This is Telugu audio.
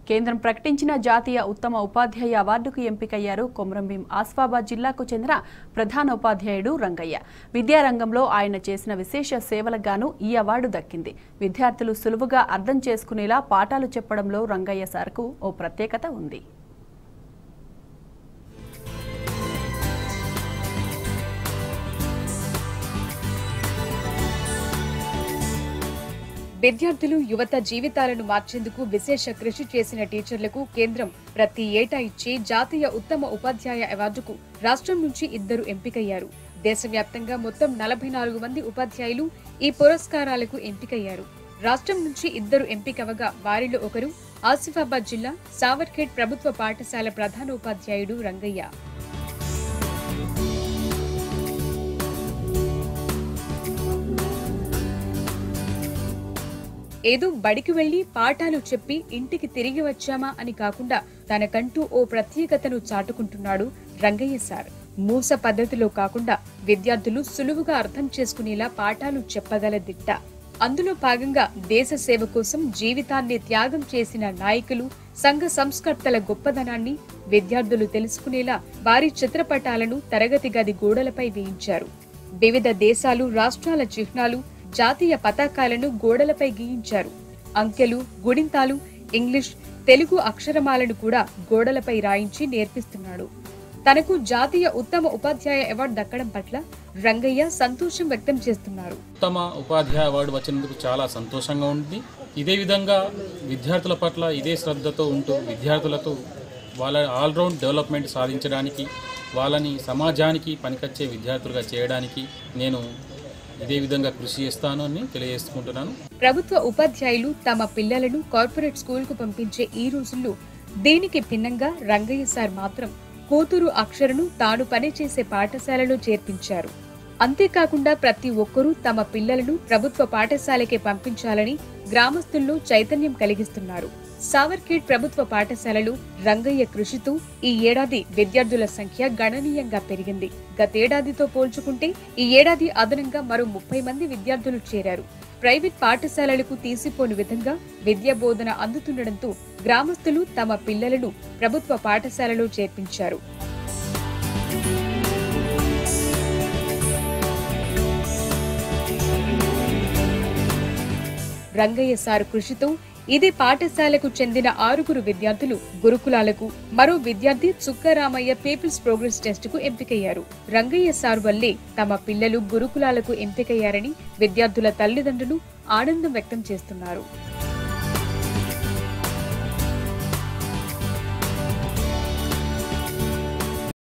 కేంద్రం ప్రకటించిన జాతీయ ఉత్తమ ఉపాధ్యాయ అవార్డుకు ఎంపికయ్యారు కొమరంభీం ఆస్ఫాబాద్ జిల్లాకు చెందిన ప్రధానోపాధ్యాయుడు రంగయ్య విద్యారంగంలో ఆయన చేసిన విశేష సేవలకు గాను ఈ అవార్డు దక్కింది విద్యార్థులు సులువుగా అర్థం చేసుకునేలా పాఠాలు చెప్పడంలో రంగయ్య సార్కు ఓ ప్రత్యేకత ఉంది విద్యార్థులు యువత జీవితాలను మార్చేందుకు విశేష కృషి చేసిన టీచర్లకు కేంద్రం ప్రతి ఏటా ఇచ్చే జాతీయ ఉత్తమ ఉపాధ్యాయ అవార్డుకు రాష్ట్రం నుంచి ఇద్దరు ఎంపికయ్యారు దేశవ్యాప్తంగా మొత్తం నలభై నాలుగు మంది ఉపాధ్యాయులు ఈ పురస్కారాలకు ఎంపికయ్యారు రాష్ట్రం నుంచి ఇద్దరు ఎంపికవగా వారిలో ఒకరు ఆసిఫాబాద్ జిల్లా సావర్ఖేడ్ ప్రభుత్వ పాఠశాల ప్రధానోపాధ్యాయుడు రంగయ్య ఏదో బడికి వెళ్లి పాఠాలు చెప్పి ఇంటికి తిరిగి వచ్చామా అని కాకుండా తనకంటూ ఓ ప్రత్యేకతను చాటుకుంటున్నాడు రంగయ్య సార్ మూస పద్ధతిలో కాకుండా విద్యార్థులు సులువుగా అర్థం చేసుకునేలా పాఠాలు చెప్పగల దిట్ట అందులో భాగంగా దేశ సేవ కోసం జీవితాన్ని త్యాగం చేసిన నాయకులు సంఘ సంస్కర్తల గొప్పదనాన్ని విద్యార్థులు తెలుసుకునేలా వారి చిత్రపటాలను తరగతి గది గోడలపై వేయించారు వివిధ దేశాలు రాష్ట్రాల చిహ్నాలు జాతీయ పతాకాలను గోడలపై గీయించారు అంకెలు గుడింతాలు ఇంగ్లీష్ తెలుగు అక్షరమాలను కూడా గోడలపై రాయించి నేర్పిస్తున్నాడు తనకు జాతీయ ఉత్తమ ఉపాధ్యాయ అవార్డు దక్కడం పట్ల రంగయ్య సంతోషం వ్యక్తం చేస్తున్నారు ఉత్తమ ఉపాధ్యాయ అవార్డు వచ్చినందుకు చాలా సంతోషంగా ఉంది ఇదే విధంగా విద్యార్థుల పట్ల ఇదే శ్రద్ధతో ఉంటూ విద్యార్థులతో వాళ్ళ ఆల్రౌండ్ డెవలప్మెంట్ సాధించడానికి వాళ్ళని సమాజానికి పనికొచ్చే విద్యార్థులుగా చేయడానికి నేను ఇదే విధంగా కృషి చేస్తాను అని తెలియజేసుకుంటున్నాను ప్రభుత్వ ఉపాధ్యాయులు తమ పిల్లలను కార్పొరేట్ స్కూల్ కు పంపించే ఈ రోజుల్లో దీనికి భిన్నంగా రంగయ్య సార్ మాత్రం కూతురు అక్షరను తాను పనిచేసే పాఠశాలలో చేర్పించారు అంతేకాకుండా ప్రతి ఒక్కరూ తమ పిల్లలను ప్రభుత్వ పాఠశాలకే పంపించాలని గ్రామస్తుల్లో చైతన్యం కలిగిస్తున్నారు సావర్ఖేడ్ ప్రభుత్వ పాఠశాలలో రంగయ్య కృషితో ఈ ఏడాది విద్యార్థుల సంఖ్య గణనీయంగా పెరిగింది గతేడాదితో పోల్చుకుంటే ఈ ఏడాది అదనంగా మరో ముప్పై మంది విద్యార్థులు చేరారు ప్రైవేట్ పాఠశాలలకు తీసిపోని విధంగా విద్యా బోధన అందుతుండటంతో గ్రామస్తులు తమ పిల్లలను ప్రభుత్వ పాఠశాలలో చేర్పించారు రంగయ్య సార్ కృషితో ఇదే పాఠశాలకు చెందిన ఆరుగురు విద్యార్థులు గురుకులాలకు మరో విద్యార్థి చుక్కరామయ్య పీపుల్స్ ప్రోగ్రెస్ టెస్ట్ కు ఎంపికయ్యారు రంగయ్య సార్ వల్లే తమ పిల్లలు గురుకులాలకు ఎంపికయ్యారని విద్యార్థుల తల్లిదండ్రులు ఆనందం వ్యక్తం చేస్తున్నారు